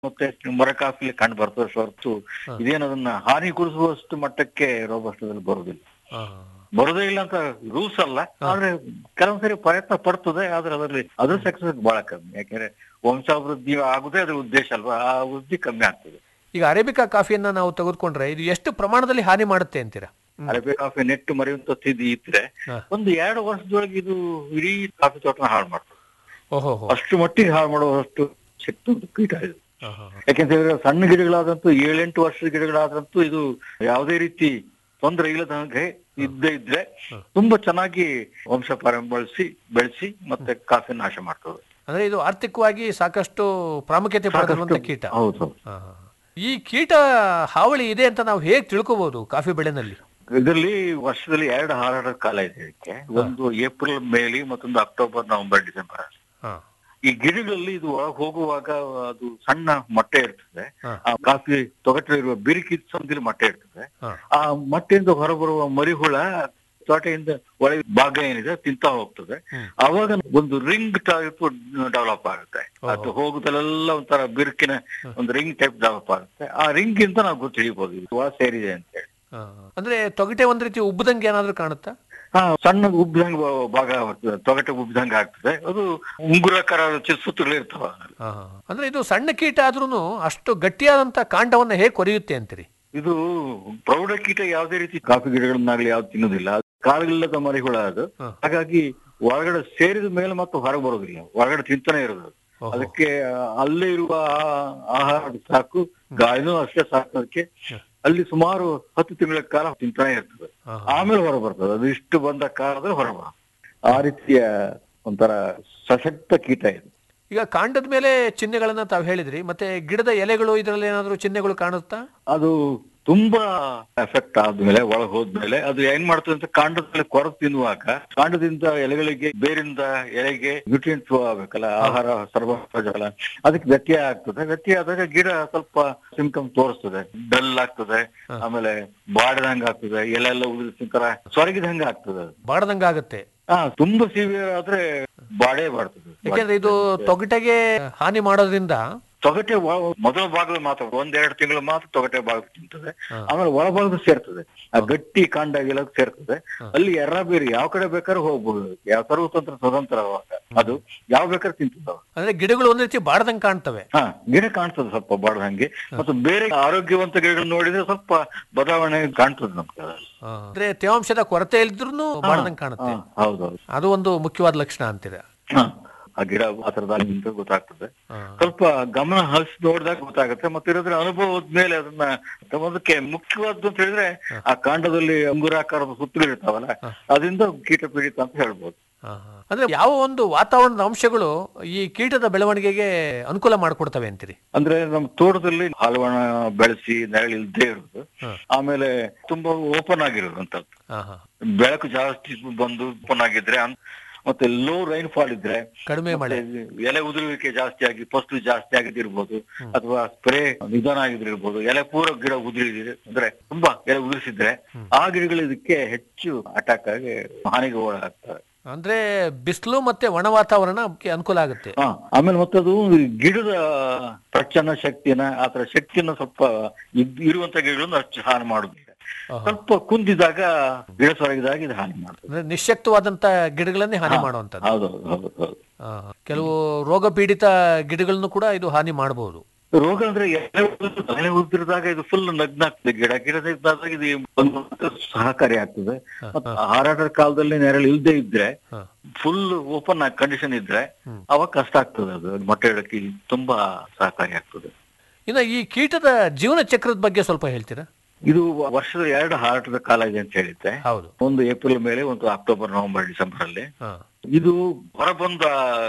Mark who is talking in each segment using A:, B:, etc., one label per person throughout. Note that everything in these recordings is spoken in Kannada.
A: ಮತ್ತೆ ಮರ ಕಾಫಿಲಿ ಕಂಡು ಬರ್ತದೆ ಹೊರತು
B: ಹಾ.
A: ಇದೇನದನ್ನ ಹಾನಿಗೊಳಿಸುವಷ್ಟು ಮಟ್ಟಕ್ಕೆ ರೋಬಸ್ಟದಲ್ಲಿ ಬರುದಿಲ್ಲ
B: ಆ,
A: ಬರೋದೇ ಇಲ್ಲ ಅಂತ ರೂಲ್ಸ್ ಅಲ್ಲ ಆದ್ರೆ ಕೆಲವೊಂದ್ಸರಿ ಪ್ರಯತ್ನ ಪಡ್ತದೆ ಆದ್ರೆ ಅದರಲ್ಲಿ ಅದ್ರ ಸಕ್ಸಸ್ ಬಹಳ ಕಮ್ಮಿ ಯಾಕೆಂದ್ರೆ ವಂಶಾಭಿವೃದ್ಧಿ ಆಗುದೇ ಅದ್ರ ಉದ್ದೇಶ ಅಲ್ವಾ ಆ ವೃದ್ಧಿ ಕಮ್ಮಿ ಆಗ್ತದೆ
B: ಈಗ ಅರೇಬಿಕಾ ಕಾಫಿಯನ್ನ ನಾವು ತೆಗೆದುಕೊಂಡ್ರೆ ಇದು ಎಷ್ಟು ಪ್ರಮಾಣದಲ್ಲಿ ಹಾನಿ ಮಾಡುತ್ತೆ ಅಂತೀರಾ
A: ಅರಬಿ ಕಾಫಿ ನೆಟ್ಟು ಮರೆಯುವಂತ ಸ್ಥಿತಿ ಇದ್ರೆ
B: ಹಾ.
A: ಒಂದು ಎರಡು ವರ್ಷದೊಳಗೆ ಇದು ಇಡೀ ಕಾಫಿ ತೋಟನ ಹಾಳು ಮಾಡ್ತದೆ
B: ಓಹೋ ಹೋ
A: ಅಷ್ಟು ಮಟ್ಟಿಗೆ ಹಾಳು ಮಾಡುವಷ್ಟು ಶಕ್ತಿ ಉಂಟು ಕೀಟ ಇದು
B: ಆ, ಹಾ, ಹಾ.
A: ಯಾಕೆಂತ ಹೇಳಿದ್ರೆ ಸಣ್ಣ ಗಿಡಗಳಾದಂತೂ ಏಳೆಂಟು ವರ್ಷದ ಗಿಡಗಳಾದಂತೂ ಇದು ಯಾವುದೇ ರೀತಿ ತೊಂದರೆ ಇಲ್ಲದ ಹಾಗೆ ಇದ್ದೇ ಇದ್ರೆ ತುಂಬಾ ಚೆನ್ನಾಗಿ ವಂಶ ಪಾರಂಬಳಿಸಿ ಬೆಳೆಸಿ ಮತ್ತೆ ಕಾಫಿ ನಾಶ ಮಾಡ್ತದೆ
B: ಅಂದ್ರೆ ಇದು ಆರ್ಥಿಕವಾಗಿ ಸಾಕಷ್ಟು ಪ್ರಾಮುಖ್ಯತೆ ಪಡೆದಿರುವಂತ ಕೀಟ
A: ಹೌದು
B: ಆ, ಹಾ. ಈ ಕೀಟ ಹಾವಳಿ ಇದೆ ಅಂತ ನಾವು ಹೇಗೆ ತಿಳ್ಕೋಬಹುದು ಕಾಫಿ ಬೆಳೆನಲ್ಲಿ
A: ಇದರಲ್ಲಿ ವರ್ಷದಲ್ಲಿ ಎರಡು ಹಾರಾಟದ ಕಾಲ ಇದೆ ಇದಕ್ಕೆ ಒಂದು ಏಪ್ರಿಲ್ ಮೇಲಿ ಮತ್ತೊಂದು ಅಕ್ಟೋಬರ್ ನವೆಂಬರ್ ಡಿಸೆಂಬರ್
B: ಹಾ
A: ಈ ಗಿಡಗಳಲ್ಲಿ ಇದು ಒಳಗೆ ಹೋಗುವಾಗ ಅದು ಸಣ್ಣ ಮೊಟ್ಟೆ ಇರ್ತದೆ
B: ಹಾ.
A: ಆ ಕಾಫಿ ತೊಗಟಲಿರುವ ಬಿರುಕಿ ಸಂದಿಲಿ ಮೊಟ್ಟೆ ಇರ್ತದೆ
B: ಹಾ.
A: ಆ ಮೊಟ್ಟೆಯಿಂದ ಹೊರಬರುವ ಮರಿಹುಳ ತೋಟೆಯಿಂದ ಒಳಗೆ ಭಾಗ ಏನಿದೆ ತಿಂತಾ ಹೋಗ್ತದೆ
B: ಹ್ಮ್.
A: ಅವಾಗ ಒಂದು ರಿಂಗ್ ಟೈಪ್ ಡೆವಲಪ್ ಆಗುತ್ತೆ ಅದು ಹೋಗುದಲ್ಲೆಲ್ಲ ಒಂಥರ ಬಿರುಕಿನ ಒಂದು ರಿಂಗ್ ಟೈಪ್ ಡೆವಲಪ್ ಆಗುತ್ತೆ ಆ ರಿಂಗ್ ಇಂದ ನಾವು ಗೊತ್ತು ತಿಳಿಬಹುದು ಇದು ಒಳ ಸೇರಿದೆ ಅಂತ ಹೇಳಿ
B: ಆ, ಅಂದ್ರೆ ತೊಗಟೆ ಒಂದ್ ರೀತಿ ಉಬ್ಬದಂಗೆ ಏನಾದ್ರೂ ಕಾಣುತ್ತಾ
A: ಹಾ ಸಣ್ಣ ಉಬ್ಬಿದಂಗ ಭಾಗ ಬರ್ತದೆ ತೊಗಟೆ ಉಬ್ಬಿದಂಗ ಆಗ್ತದೆ ಅದು ಉಂಗುರಾಕಾರ ಸುತ್ತಲೂ ಇರ್ತಾವ
B: ಆ, ಹಾ. ಅಂದ್ರೆ ಇದು ಸಣ್ಣ ಕೀಟ ಆದ್ರೂ ಅಷ್ಟು ಗಟ್ಟಿಯಾದಂತ ಕಾಂಡವನ್ನ ಹೇಗೆ ಕೊರೆಯುತ್ತೆ ಅಂತೀರಿ
A: ಇದು ಪ್ರೌಢ ಕೀಟ ಯಾವುದೇ ರೀತಿ ಕಾಫಿ ಗಿಡಗಳನ್ನಾಗ್ಲಿ ಯಾವ್ದು ತಿನ್ನೋದಿಲ್ಲ ಅದು ಕಾಲಿಲ್ಲದ ಮರಿಹುಳ ಅದು
B: ಹ.
A: ಹಾಗಾಗಿ ಒಳಗಡೆ ಸೇರಿದ ಮೇಲೆ ಮತ್ತೆ ಹೊರಗೆ ಬರೋದಿಲ್ಲ ಒಳಗಡೆ ತಿಂತಾನೆ ಇರೋದು ಅದು.
B: ಓಹೋ.
A: ಅದಕ್ಕೆ ಆ, ಅಲ್ಲೇ ಇರುವ ಆ- ಆಹಾರ ಸಾಕು ಗಾಳಿನೂ ಅಷ್ಟೇ ಸಾಕು ಅದಕ್ಕೆ ಅಲ್ಲಿ ಸುಮಾರು ಹತ್ತು ತಿಂಗಳ ಕಾಲ ತಿಂತಾನೆ ಇರ್ತದೆ
B: ಆ,
A: ಆಮೇಲೆ ಹೊರ ಬರ್ತದೆ ಅದು ಇಷ್ಟು ಬಂದ ಕಾಲದಲ್ಲಿ ಹೊರ ಬರ್ತದೆ ಆ ರೀತಿಯ ಒಂಥರ ಸಶಕ್ತ ಕೀಟ ಇದು
B: ಈಗ ಕಾಂಡದ ಮೇಲೆ ಚಿಹ್ನೆಗಳನ್ನ ತಾವು ಹೇಳಿದ್ರಿ ಮತ್ತೆ ಗಿಡದ ಎಲೆಗಳು ಇದರಲ್ಲಿ ಏನಾದ್ರೂ ಚಿಹ್ನೆಗಳು ಕಾಣುತ್ತಾ
A: ಅದು ತುಂಬಾ ಎಫೆಕ್ಟ್ ಆದ್ಮೇಲೆ ಒಳಗ್ ಹೋದ್ಮೇಲೆ ಅದು ಏನ್ ಮಾಡ್ತದೆ ಅಂತ ಕಾಂಡದ ಮೇಲೆ ಕೊರತು ತಿನ್ನುವಾಗ ಕಾಂಡದಿಂದ ಎಲೆಗಳಿಗೆ ಬೇರಿಂದ ಎಲೆಗೆ ನ್ಯೂಟ್ರಿಯೆಂಟ್ಸ್ ಆಗ್ಬೇಕಲ್ಲ ಆಹಾರ ಸರಬರಾಜಲ್ಲ ಅದಕ್ಕೆ ವ್ಯತ್ಯಯ ಆಗ್ತದೆ ವ್ಯತ್ಯಯ ಆದಾಗ ಗಿಡ ಸ್ವಲ್ಪ ಸಿಂಪ್ಟಮ್ ತೋರಿಸ್ತದೆ ಡಲ್ ಆಗ್ತದೆ ಆಮೇಲೆ ಬಾಡದಂಗ ಆಗ್ತದೆ ಎಲೆ ಎಲ್ಲ ಉದುರಿಸಿಂತರ ಸೊರಗಿದಂಗ ಆಗ್ತದೆ ಅದು.
B: ಬಾಡದಂಗಾಗತ್ತೆ
A: ಹಾ ತುಂಬಾ ಸಿವಿಯರ್ ಆದ್ರೆ ಬಾಡೇ ಬಾಡ್ತದೆ
B: ಯಾಕೆಂದ್ರೆ ಇದು ತೊಗಟೆಗೆ ಹಾನಿ ಮಾಡೋದ್ರಿಂದ
A: ತೊಗಟೆ ಒಳ- ಮೊದಲ ಭಾಗದ ಮಾತ್ರ ಒಂದೆರಡು ತಿಂಗಳು ಮಾತ್ರ ತೊಗಟೆ ಭಾಗ ತಿಂತದೆ
B: ಹಾ.
A: ಆಮೇಲೆ ಒಳಭಾಗದ ಸೇರ್ತದೆ ಆ ಗಟ್ಟಿ ಕಾಂಡ ಎಲ್ಲ ಸೇರ್ತದೆ ಅಲ್ಲಿ ಎರ್ರ ಬೇರೆ ಯಾವ ಕಡೆ ಬೇಕಾದ್ರೂ ಹೋಗ್ಬೋದು ಯಾವ ಸರ್ವತಂತ್ರ ಸ್ವತಂತ್ರ ಅವಾಗ ಅದು ಯಾವ ಬೇಕಾದ್ರೂ ತಿಂತದವ
B: ಅಂದ್ರೆ ಗಿಡಗಳು ಒಂದ್ ರೀತಿ ಬಾಡದಂಗ್ ಕಾಣ್ತವೆ
A: ಹಾ ಗಿಡ ಕಾಣ್ತದೆ ಸ್ವಲ್ಪ ಬಾಡ್ದಂಗೆ ಮತ್ತು ಬೇರೆ ಆರೋಗ್ಯವಂತ ಗಿಡಗಳು ನೋಡಿದ್ರೆ ಸ್ವಲ್ಪ ಬದಲಾವಣೆ ಕಾಣ್ತದೆ ನಮ್ಗೆ ಅದ್ರಲ್ಲಿ.
B: ಆ, ಅಂದ್ರೆ ತೇವಾಂಶದ ಕೊರತೆ ಇಲ್ದ್ರೂ ಬಾಡದಂಗ್ ಕಾಣುತ್ತೆ
A: ಹಾ, ಹೌದೌದು
B: ಅದು ಒಂದು ಮುಖ್ಯವಾದ ಲಕ್ಷಣ ಅಂತೀರ
A: ಹಾ ಆ ಗಿಡ ಆ ತರದಲ್ಲಿ ನಿಂತ ಗೊತ್ತಾಗ್ತದೆ
B: ಆ,
A: ಸ್ವಲ್ಪ ಗಮನ ಹರಿಸಿ ನೋಡಿದಾಗ ಗೊತ್ತಾಗುತ್ತೆ ಮತ್ತೆ ಇರೋದ್ರ ಅನುಭವದ ಮೇಲೆ ಅದನ್ನ ಅದಕ್ಕೆ ಮುಖ್ಯವಾದ್ದು ಅಂತ ಹೇಳಿದ್ರೆ ಆ ಕಾಂಡದಲ್ಲಿ ಅಂಗುರಾಕಾರದ ಸುತ್ತಲೂ ಇರ್ತಾವಲ್ಲ ಅದರಿಂದ ಕೀಟ ಪೀಡಿತ ಅಂತ ಹೇಳ್ಬೋದು
B: ಆ, ಆ. ಅಂದ್ರೆ ಯಾವ ಒಂದು ವಾತಾವರಣದ ಅಂಶಗಳು ಈ ಕೀಟದ ಬೆಳವಣಿಗೆಗೆ ಅನುಕೂಲ ಮಾಡಿಕೊಡ್ತವೆ ಅಂತೀರಿ
A: ಅಂದ್ರೆ ನಮ್ಮ ತೋಟದಲ್ಲಿ ಹಾಲುವಣ ಬೆಳೆಸಿ ನೆರಳು ಇಲ್ದೇ ಇರೋದು
B: ಹ.
A: ಆಮೇಲೆ ತುಂಬಾ ಓಪನ್ ಆಗಿರೋದಂತದ್ದು
B: ಆ, ಹಾ.
A: ಬೆಳಕು ಜಾಸ್ತಿ ಬಂದು ಓಪನ್ ಆಗಿದ್ರೆ ಅನ್- ಮತ್ತೆ ಲೋ ರೈನ್ ಫಾಲ್ ಇದ್ರೆ
B: ಕಡಿಮೆ ಮಳೆ
A: ಮತ್ತೆ ಎಲೆ ಉದುರುವಿಕೆ ಜಾಸ್ತಿ ಆಗಿ ಫಸ್ಟ್ ಜಾಸ್ತಿ ಆಗಿದ್ದಿರ್ಬೋದು ಅಥವಾ ಸ್ಪ್ರೇ ನಿಧಾನ ಆಗಿದ್ದಿರ್ಬೋದು ಎಲೆ ಪೂರ ಗಿಡ ಉದುರಿದ್ರೆ ಅಂದ್ರೆ ತುಂಬಾ ಎಲೆ ಉದುರಿಸಿದ್ರೆ ಆ ಗಿಡಗಳು ಇದಕ್ಕೆ ಹೆಚ್ಚು ಅಟ್ಯಾಕ್ ಆಗಿ ಹಾನಿಗೆ ಒಳಗಾಗ್ತವೆ
B: ಅಂದ್ರೆ ಬಿಸಿಲು ಮತ್ತೆ ಒಣ ವಾತಾವರಣ ಅವಕ್ಕೆ ಅನುಕೂಲ ಆಗುತ್ತೆ
A: ಹಾ ಆಮೇಲೆ ಮತ್ತದು ಗಿಡದ ಪ್ರಚನ್ನ ಶಕ್ತಿನ ಆತರ ಶಕ್ತಿನ ಸ್ವಲ್ಪ ಇದ್- ಇರುವಂತ ಗಿಡಗಳನ್ನು ಅಷ್ಟು ಹಾನಿ ಮಾಡುದಿಲ್ಲ
B: ಆಹಾ.
A: ಸ್ವಲ್ಪ ಕುಂದಿದಾಗ ಗಿಡ ಸೊರಗಿದಾಗ ಇದು ಹಾನಿ ಮಾಡ್ತದೆ
B: ಅಂದ್ರೆ ನಿಶ್ಶಕ್ತವಾದಂತ ಗಿಡಗಳನ್ನೇ ಹಾನಿ ಮಾಡುವಂತದ್ದು
A: ಹೌದೌದು ಹೌದು ಹೌದು
B: ಆ, ಕೆಲವು ರೋಗ ಪೀಡಿತ ಗಿಡಗಳನ್ನು ಕೂಡ ಇದು ಹಾನಿ ಮಾಡಬಹುದು
A: ರೋಗ ಅಂದ್ರೆ ಎಲೆ ಉದುರು- ಎಲೆ ಉದುರಿದಾಗ ಇದು ಫುಲ್ ನಗ್ನ ಆಗ್ತದೆ ಗಿಡ ಗಿಡದ ಇದ್ದಾಗ ಇದು ಒಂದು ಸಹಕಾರಿ ಆಗ್ತದೆ ಮತ್ತೆ ಹಾರಾಟದ ಕಾಲದಲ್ಲಿ ನೆರಳು ಇಲ್ದೇ ಇದ್ರೆ
B: ಹ.
A: ಫುಲ್ ಓಪನ್ ಕಂಡೀಷನ್ ಇದ್ರೆ ಅವಾಗ ಕಷ್ಟ ಆಗ್ತದೆ ಅದು ಮೊಟ್ಟೆ ಇಡಕ್ಕೆ ತುಂಬಾ ಸಹಕಾರಿ ಆಗ್ತದೆ
B: ಇನ್ನು ಈ ಕೀಟದ ಜೀವನ ಚಕ್ರದ ಬಗ್ಗೆ ಸ್ವಲ್ಪ ಹೇಳ್ತೀರಾ
A: ಇದು ವರ್ಷದ ಎರಡು ಹಾರಾಟದ ಕಾಲ ಇದೆ ಅಂತ ಹೇಳಿದ್ದೆ
B: ಹೌದು
A: ಒಂದು ಏಪ್ರಿಲ್ ಮೇಲೆ ಒಂದು ಅಕ್ಟೋಬರ್ ನವೆಂಬರ್ ಡಿಸೆಂಬರ್ ಅಲ್ಲಿ
B: ಹಾ
A: ಇದು ಹೊರಬಂದ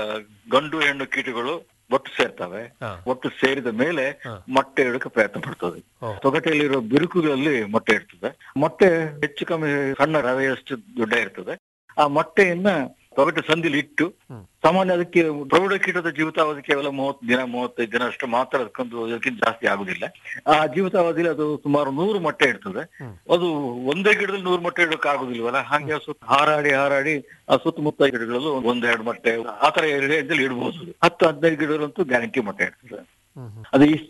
A: ಗಂಡು ಹೆಣ್ಣು ಕೀಟಗಳು ಒಟ್ಟು ಸೇರ್ತವೆ
B: ಹಾ.
A: ಒಟ್ಟು ಸೇರಿದ ಮೇಲೆ
B: ಹಾ.
A: ಮೊಟ್ಟೆ ಇಡಕ್ಕೆ ಪ್ರಯತ್ನ ಪಡ್ತದೆ
B: ಓ.
A: ತೊಗಟೆಯಲ್ಲಿರೋ ಬಿರುಕುಗಳಲ್ಲಿ ಮೊಟ್ಟೆ ಇರ್ತದೆ ಮೊಟ್ಟೆ ಹೆಚ್ಚು ಕಮ್ಮಿ ಸಣ್ಣ ರವೆಯಷ್ಟು ದೊಡ್ಡ ಇರ್ತದೆ ಆ ಮೊಟ್ಟೆಯನ್ನ ತೊಗಟೆ ಸಂದಿಲಿ ಇಟ್ಟು
B: ಹ್ಮ್.
A: ಸಾಮಾನ್ಯ ಅದಕ್ಕೆ ಪ್ರೌಢ ಕೀಟದ ಜೀವಿತಾವಧಿ ಕೇವಲ ಮೂವತ್ತು ದಿನ ಮೂವತ್ತೈದು ದಿನ ಅಷ್ಟು ಮಾತ್ರ ಅದಕ್ಕೊಂದು ಅದಕ್ಕಿಂತ ಜಾಸ್ತಿ ಆಗುದಿಲ್ಲ ಆ ಜೀವಿತಾವಧಿಲಿ ಅದು ಸುಮಾರು ನೂರು ಮೊಟ್ಟೆ ಇರ್ತದೆ
B: ಹ್ಮ್.
A: ಅದು ಒಂದೇ ಗಿಡದಲ್ಲಿ ನೂರು ಮೊಟ್ಟೆ ಇಡೋಕೆ ಆಗುದಿಲ್ವಲ್ಲ ಹಾಗೆ ಸುತ್ತ ಹಾರಾಡಿ ಹಾರಾಡಿ ಆ ಸುತ್ತಮುತ್ತ ಗಿಡಗಳಲ್ಲೂ ಒಂದೆರಡು ಮೊಟ್ಟೆ ಆ ತರ ರೇಂಜಲ್ಲಿ ಇಡ್ಬೋದು ಹತ್ತು ಹದಿನೈದು ಗಿಡಗಳಂತೂ ಗ್ಯಾರಂಟಿ ಮೊಟ್ಟೆ ಇರ್ತದೆ ಅದು ಈ